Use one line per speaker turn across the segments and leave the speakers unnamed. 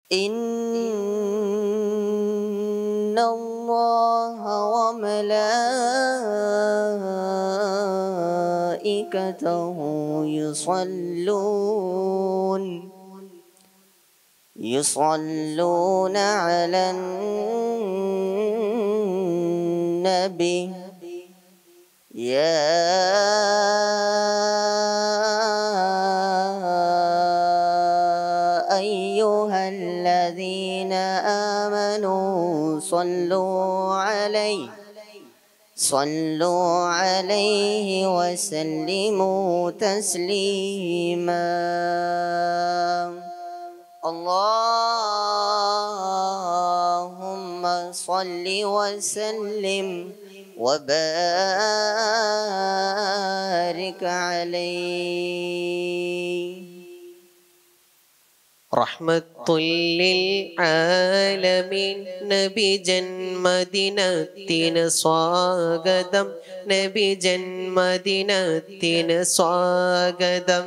إن الله وملائكته يصلون يصلون على النبي يا أيها الذين آمنوا صلوا عليه صلوا عليه وسلموا تسليما اللهم صل وسلم وبارك عليه
റഹ്മത്തുല്ലിൽആലമീൻ നബി ജന്മദിനത്തിന് സ്വാഗതം നബി ജന്മദിനത്തിന് സ്വാഗതം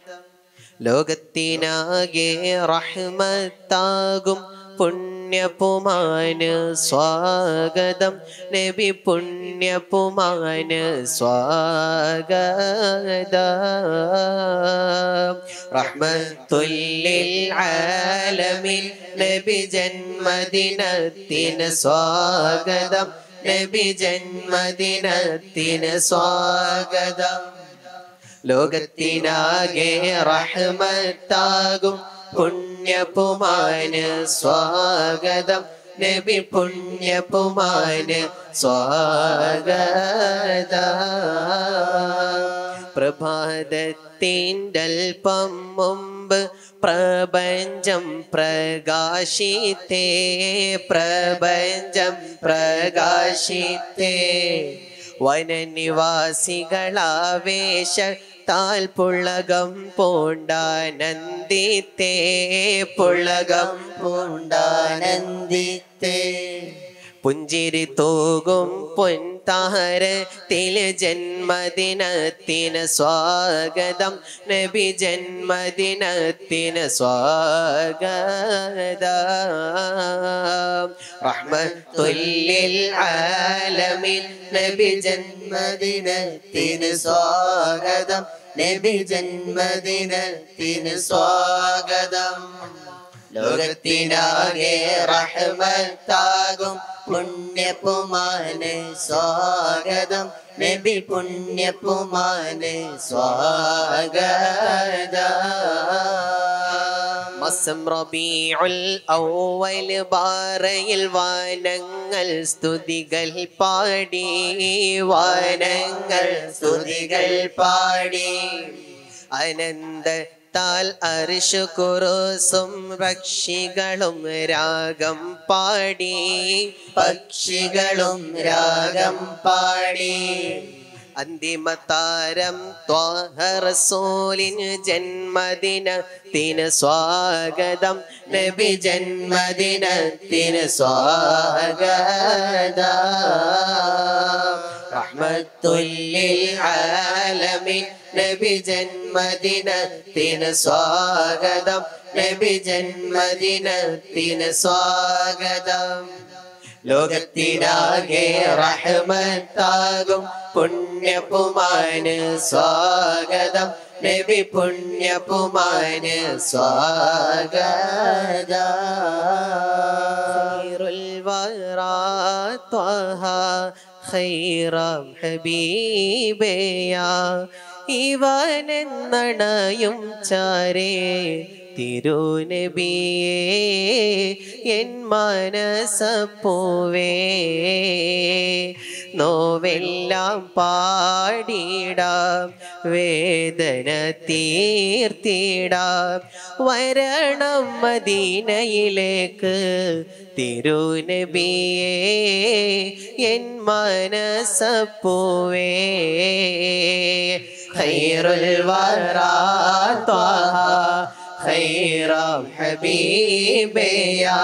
ലോകത്തിനാകെ റഹ്മത്താകും പുണ്യപുമാന് സ്വാഗതം നബി പുണ്യപുമാന് സ്വാഗതം റഹ്മത്തുല്ലിൽ ആലമിൻ നബി ജന്മദിനത്തിന് സ്വാഗതം നബി ജന്മദിനത്തിന് സ്വാഗതം ലോകത്തിനാകെ റഹ്മത്താകും പുണ്യപുമാന് സ്വാഗതം നബി പുണ്യപുമാന് സ്വാഗതം പ്രഭാതത്തിൻ്റെ അല്പം മുമ്പ് പ്രപഞ്ചം പ്രകാശിത്തേ പ്രപഞ്ചം പ്രകാശിത്തേ വനനിവാസികളാവേശ താൽ പുളകം പൂണ്ടാനന്ദിത്തേ പുളകം പൂണ്ടാനന്ദിത്തേ പുഞ്ചിരി തൂകും പൊൻതാരത്തിലെ ജന്മദിനത്തിന് സ്വാഗതം നബി ജന്മദിനത്തിന് സ്വാഗതം റഹ്മത്തുല്ലിൽ ആലമിൻ നബി ജന്മദിനത്തിന് സ്വാഗതം നബി ജന്മദിനത്തിന് സ്വാഗതം ലോകത്തിനാകെ റഹ്മത്താകും പുണ്യപുമാന് സ്വാഗതം നബി പുണ്യപുമാന് സ്വാഗതം മസം റബീഉൽ ഔവൽ ബാറയിൽ വാനങ്ങൾ സ്തുതികൾ പാടി വാനങ്ങൾ സ്തുതികൾ പാടി അനന്ത താൽ അർഷു കുറുസും പക്ഷികളും രാഗം പാടി പക്ഷികളും രാഗം പാടി അന്തിമതാരം ത്വാഹറസൂലിന് ജന്മദിനത്തിന് സ്വാഗതം നബി ജന്മദിനത്തിന് സ്വാഗതം റഹ്മത്തുല്ലിൽ ആലമീൻ നബി ജന്മദിനത്തിന് സ്വാഗതം നബി ജന്മദിനത്തിന് സ്വാഗതം ലോകത്തിനാകെ റഹ്മത്താകും പുണ്യപുമാന് സ്വാഗതം നബി പുണ്യപുമാന് സ്വാഗതം ഖൈറാം ഹബീബേയ ഇവനെന്നണയും ചാരേ തിരുനബിയേ എൻ മനസപ്പൂവേ നോവെല്ലാം പാടിടാം വേദന തീർത്തിടാം വരണം മദീനയിലേക്ക് തിരുനബിയേ എൻ മനസപ്പൂവേ ഖൈറുൽ വറാ ത്വാഹ ഖൈറാം ഹബീബേയാ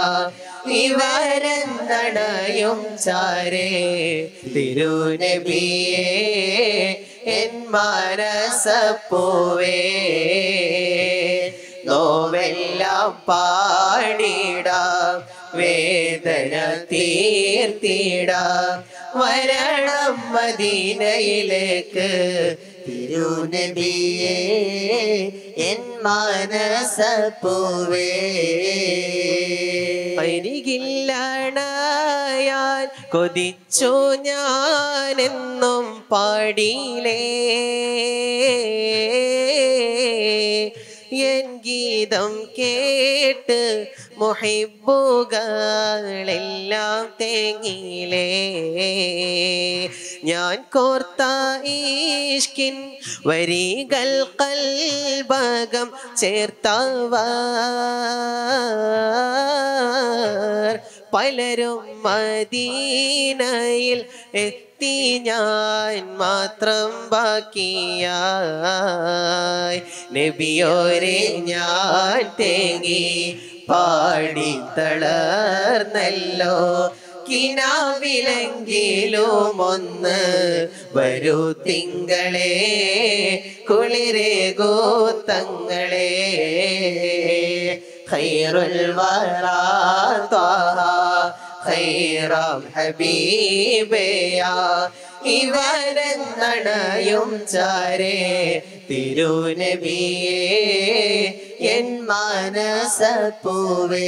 ഇവരെന്തണയും ചാരേ തിരുനബിയേ എൻ മനസപ്പൂവേ നോവെല്ലാം പാടിടാം വേദന തീർത്തിടാം വരണം മദീനയിലേക്ക്
തിരുനബിയേ എൻ മാനസപ്പൂവേ
അരികില്ലണയാൻ കൊതിച്ചു ഞാനെന്നും പാടിയിലേ എൻ ഗീതം കേട്ട് മുഹിബുകളെല്ലാം തേങ്ങിയിലേ ഞാൻ കോർത്ത ഈഷ്കിൻ വരികൾ കൽബകം ചേർത്തവർ പലരും മദീനയിൽ എത്തി ഞാൻ മാത്രം ബാക്കിയായി നബിയോരെ ഞാൻ തേങ്ങി പാടി തളർന്നല്ലോ കിനാവിലെങ്കിലും ഒന്ന് വരൂ തിങ്കളെ കുളിരേ ഗോത്തങ്ങളെ ഖൈറുൽ വറാ ത്വാഹ ഖൈറാം ഹബീബയാ ഇവരെന്നണയും ചാരേ തിരുനബിയേ
എൻ മാനസപ്പൂവേ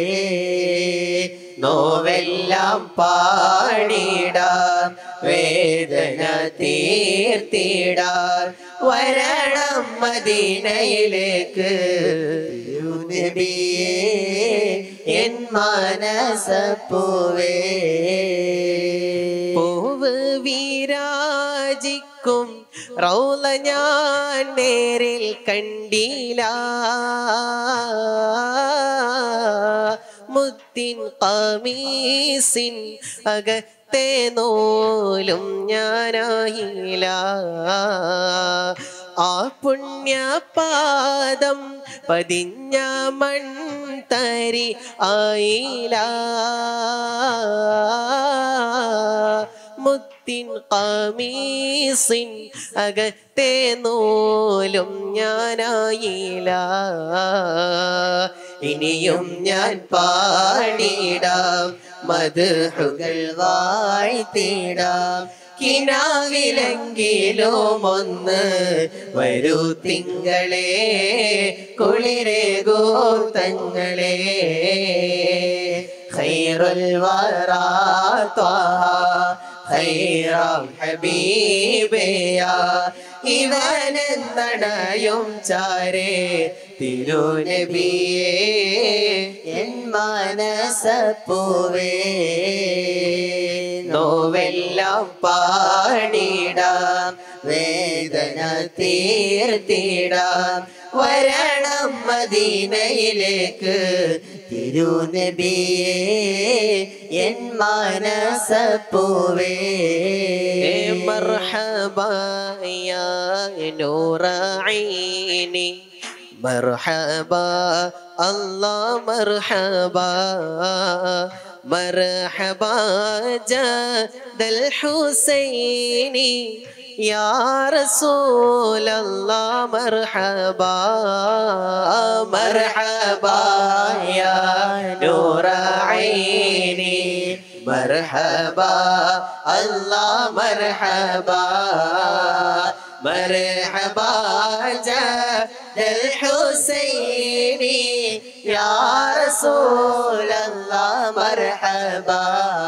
നോവെല്ലാം പാടിടാം വേദന തീർത്തിടാം വരണം മദീനയിലേക്ക്
തിരുനബിയേ എൻ മാനസപ്പൂവേ
പൂവ് വീരാജിക്കും റൗല ഞാൻ നേരിൽ കണ്ടില്ല മുത്തിൻ കമീസിൻ അകത്തെ നോലും ഞാനായില്ല ആ പുണ്യപാദം പതിഞ്ഞ മൺതരി ആയില്ല മുത്തിൻ കമീസിൻ അകത്തെ നൂലും ഞാനായില്ല ഇനിയും ഞാൻ പാടിടാം മധുഹുകൾ വാഴ്ത്തിടാം കിനാവിലെങ്കിലും ഒന്ന് വരൂ തിങ്കളെ കുളിരേ ഗോത്തങ്ങളെ ഖൈറുൽ വറാ ത്വാഹ ഖൈറാം ഹബീബയാ ഇവനെന്നടയും ചാരേ തിരുനബിയേ
എൻ മാനസപ്പൂവേ
നോവെല്ലാം പാടിടാം
വേദന
തീർത്തിടാം വരണം മദീനയിലേക്ക്
തിരുനബിയേ എൻ മാനസപ്പൂവേ
مرحبا يا نور عيني مرحبا الله مرحبا مرحبا جد الحسين يا رسول الله مرحبا مرحبا يا نور عيني مرحبا الله مرحبا مرحبا جد الحسين يا رسول الله مرحبا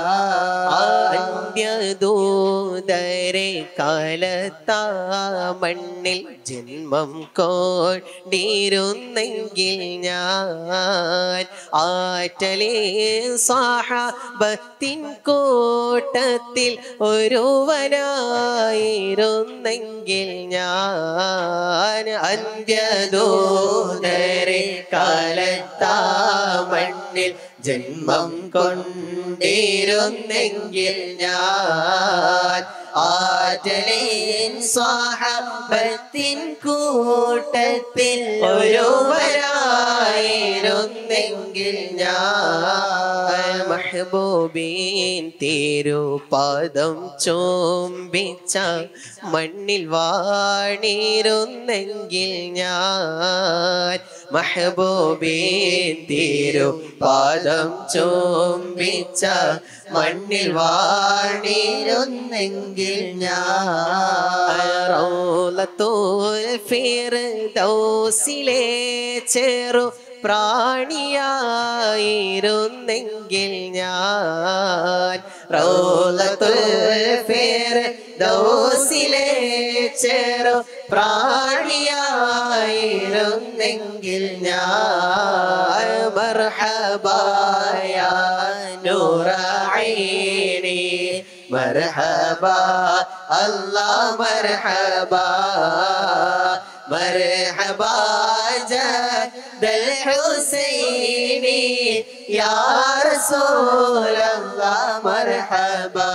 അന്ത്യദൂതരെ കാലത്താ മണ്ണിൽ ജന്മം കൊണ്ടിരുന്നെങ്കിൽ ഞാൻ ആറ്റലേ സാഹബത്തിൻ കൂട്ടത്തിൽ ഒരുവനായിരുന്നെങ്കിൽ ഞാൻ അന്ത്യദൂതരെ കാലത്താ മണ്ണിൽ ജന്മം കൊണ്ടിരുന്നെങ്കിൽ ഞാൻ ആറ്റലേൻ സ്വാഹബത്തിൻ കൂട്ടത്തിൽ ഒരുവരായിരുന്നെങ്കിൽ ഞാൻ മഹബൂബീൻ തിരുപാദം ചോമ്പിച്ച മണ്ണിൽ വാണിരുന്നെങ്കിൽ ഞാൻ മഹബൂബീൻ തിരുപാദം ചോമ്പിച്ച മണ്ണിൽ വാണിരുന്നെങ്കിൽ ഞാൻ റൗലത്തുൽ ഫിർദൗസിലെ ചെറു പ്രാണിയായിരുന്നെങ്കിൽ ഞാൻ റൗലത്തുൽ ഫിർദൗസിലെ ചെറു പ്രാണിയായിരുന്നെങ്കിൽ ഞാൻ മർഹബായ നൂറൈനി مرحبا الله مرحبا مرحبا جد الحسين يا رسول الله مرحبا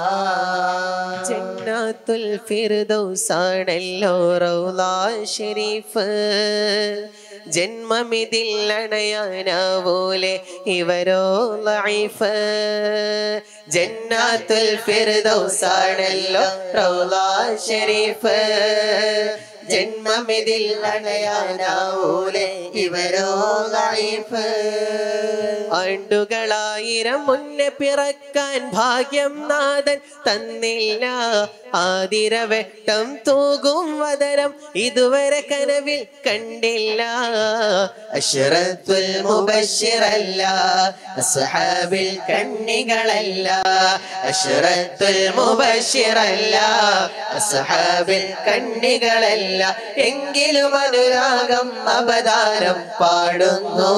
ജന്നാത്തുൽ ഫിർദൗസാണല്ലോ റൗള ഷരീഫ് ജന്മമിതിൽ അണയാനാവൂലെ ഇവരോ ലൈഫ് ജന്നാത്തുൽ ഫിർദൗസാണല്ലോ റൗള ഷരീഫ് ജന്മമിതിൽ അണയാനാവൂലെ ഇവരോ ലൈഫ് ആണ്ടുകളായിരം മുന്നേ പിറക്കാൻ ഭാഗ്യം നാഥൻ തന്നില്ല ആതിരവെട്ടം തൂകും വതരം ഇതുവരെ കനവിൽ കണ്ടില്ല അഷറത്തുൽ മുബശ്ശിറല്ല അസ്ഹാബിൽ കണ്ണികളല്ല അഷറത്തുൽ മുബശ്ശിറല്ല അസ്ഹാബിൽ കണ്ണികളല്ല എങ്കിലും അനുരാഗം അവതാരം പാടുന്നു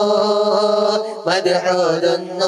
മധുഹോതുന്നു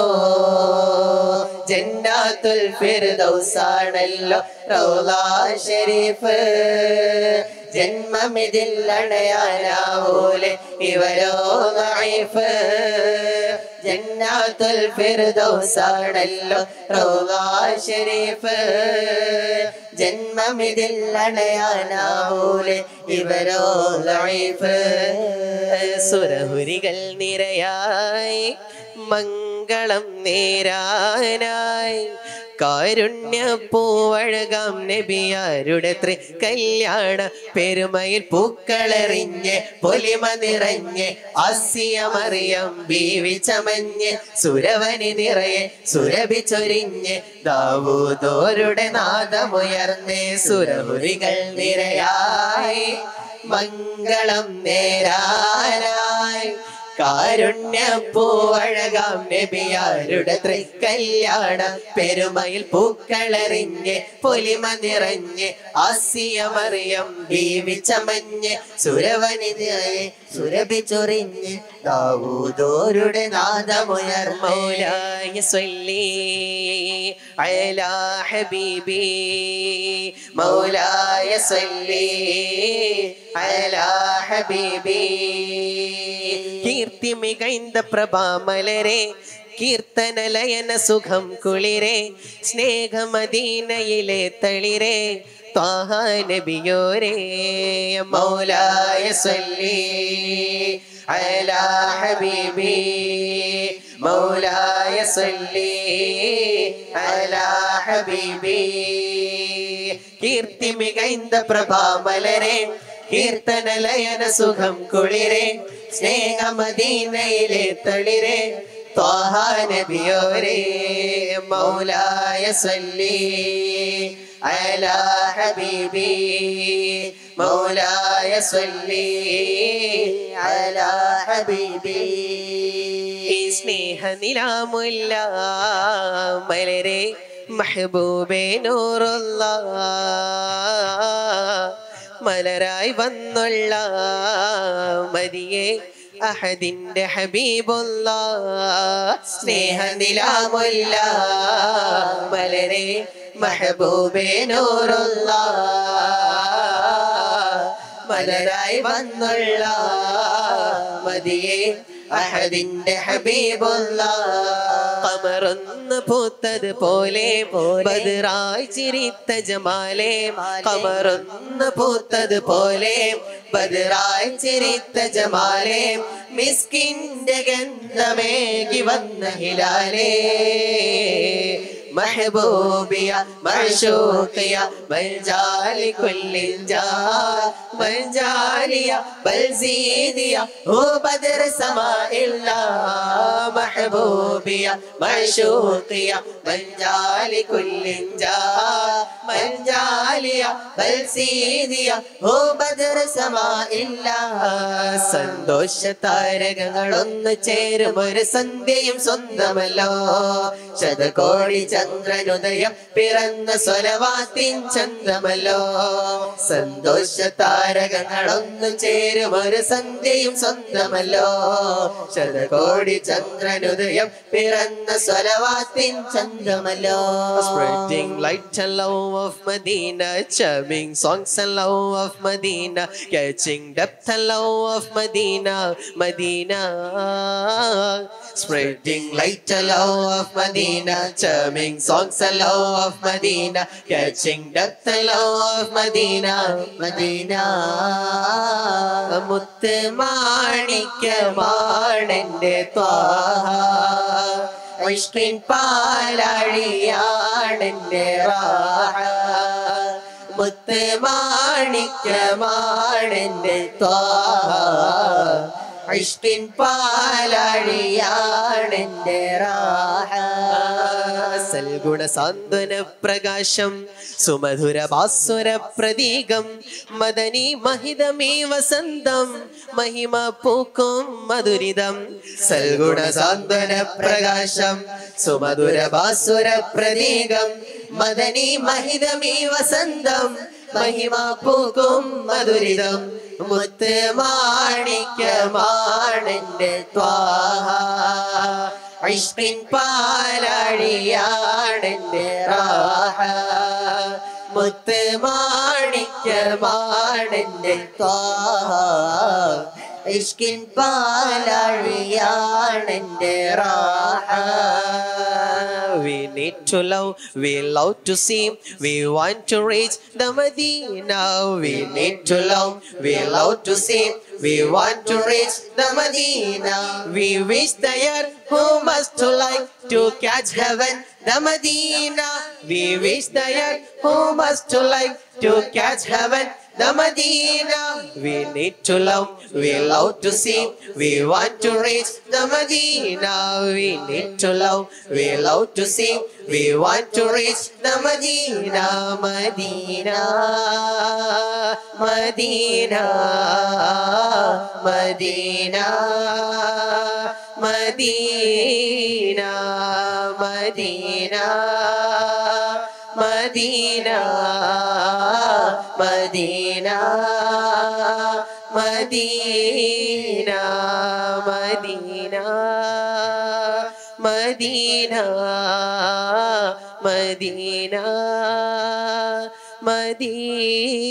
ജന്നാത്തുൽ ഫിർദൗസാണല്ലോ റൗള ഷരീഫ് ജന്മമിതിൽ അണയാനാവൂലെ ഇവരോ ലൈഫ് ജന്നാത്തുൽ ഫിർദൗസാണല്ലോ റൗള ഷരീഫ് ജന്മമിതിൽ അണയാനാവൂലെ ഇവരോ ലൈഫ് സുരഹുരികൾ നിരയായി മംഗളം നേരാനായി കാരുണ്യ പൂവഴകാം നബിയാരുടെ ത്രി കല്യാണ പെരുമയിൽ പൂക്കളെറിഞ്ഞ് പൊലിമ നിറഞ്ഞ് ആസ്യമറിയം ബീവി ചമഞ്ഞ് സുരവനി നിറയെ സുരഭി ചൊരിഞ്ഞ് ദാവൂദോരുടെ നാദമുയർന്ന് സുരഹുരികൾ നിരയായി മംഗളം നേരാനായി കാരുണ്യ പൂവഴകാം നബിയാരുടെ തൃക്കല്യാണ പെരുമയിൽ പൂക്കളെറിഞ്ഞ് പൊലിമ നിറഞ്ഞ് ആസിയമറിയം ബീവി ചമഞ്ഞ് സുരവനിതയെ സുരഭി ചൊറിഞ്ഞ് ദാവൂദോരുടെ നാദമുയർമൗലായ സ്വല്ലി അയലാ ഹബീബി മൗലായ സ്വല്ലി അയലാ ഹബീബി കീർത്തി മികൈന്ത പ്രഭാമലരെ കീർത്തനലയന സുഖം കുളിരെ സ്നേഹമദീനയിലെ തളിരെ ത്വാഹ നബിയോരേ മൗലായ സ്വല്ലി അലാ ഹബീബി മൗലായ സ്വല്ലി അലാ ഹബീബി കീർത്തി മികൈന്ത പ്രഭാമലരെ കീർത്തനലയന സുഖം കുളിരെ സ്നേഹമദീനയിലെ തളിരെ ത്വാഹ നബിയോരേ മൗലായ സല്ലി അലാ ഹബീബി മൗലായ സല്ലി അലാ ഹബീബി ഈ സ്നേഹനിലാമുല്ല മലരെ മഹബൂബേ നൂറുള്ള മലരായി വന്നുള്ള മതിയെ അഹദിന്റെ ഹബീബുള്ള സ്നേഹനിലാമുല്ല മലരെ മഹബൂബേ നൂറുള്ള മലരായി വന്നുള്ള മതിയെ അഹദിന്റെ ഹബീബുള്ള കമറൊന്ന് പൂത്തത് പോലെ ബദറായി ചിരിത്ത ജമാലെ കമറൊന്ന് പൂത്തത് പോലെ ബദറായി ചിരിത്ത ജമാലെ മിസ്കിന്റെ ഗന്ധമേകി വന്ന ഹിലാലേ محبوبية معشوقية من جالي كل جال من جالية بل زيدية هو بدر سماء الله محبوبية معشوقية من جالي كل جال من جالية بل زيدية هو بدر سماء الله സന്തോഷ താരകങ്ങളൊന്ന് ചേരും ഒരു സന്ധ്യയും സ്വന്തമല്ലോ ശതകോടി ചന്ദ്രനുദയം പിറന്ന സ്വരവാത്തിൻ ചന്ദ്രമല്ലോ സന്തോഷ താരകങ്ങളൊന്ന് ചേരും ഒരു സന്ധ്യയും സ്വന്തമല്ലോ ശതകോടി ചന്ദ്രനുദയം പിറന്ന സ്വരവാത്തിൻ ചന്ദ്രമല്ലോ Spreading light and love of Medina, charming songs and love of Medina, catching depth and love of Medina, Medina. Spreading light and love of Medina, charming songs and love of Medina, catching depth and love of Medina, Medina. മുത്ത് മാണിക്യമാണെന്റെ ത്വാഹ ഇഷ്കിൻ പാലാഴിയാണെന്റെ റാഹ മുത്ത് മാണിക്യമാണെന്റെ ത്വാഹ ഇഷ്കിൻ പാലാഴിയാണെന്റെ റാഹ സൽഗുണ സാന്ത്വന പ്രകാശം സുമധുര ഭാസ്വര പ്രതീകം മദനി മഹിതമീ വസന്തം മഹിമ പൂക്കും മധുരിതം സൽഗുണ സാന്ത്വന പ്രകാശം സുമധുര ഭാസ്വര പ്രതീകം മദനി മഹിതമീ വസന്തം മഹിമ പൂക്കും മധുരിതം മുത്ത് മാണിക്യമാണെന്റെ ത്വാഹ ഇഷ്കിൻ പാലാഴിയാണെന്റെ റാഹ മുത്ത് മാണിക്യമാണെന്റെ Thwaha ഇഷ്കിൻ പാലാഴിയാണെന്റെ റാഹ We need to love, we love to see, we want to reach the Medina. We need to love, we love to see, we want to reach the Medina. We wish the year who must to like to catch heaven, the Medina. We wish the year who must to like to catch heaven, the Medina. We need to love, we love to see, we want to reach the Medina. We need to love, we love to see, we want to reach the Medina. Medina, Medina, Medina, Medina, Medina. Medina, Medina, Medina, Medina, Medina, Medina,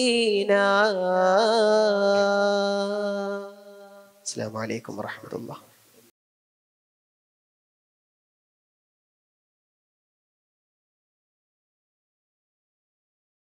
Medina. السلام عليكم ورحمة الله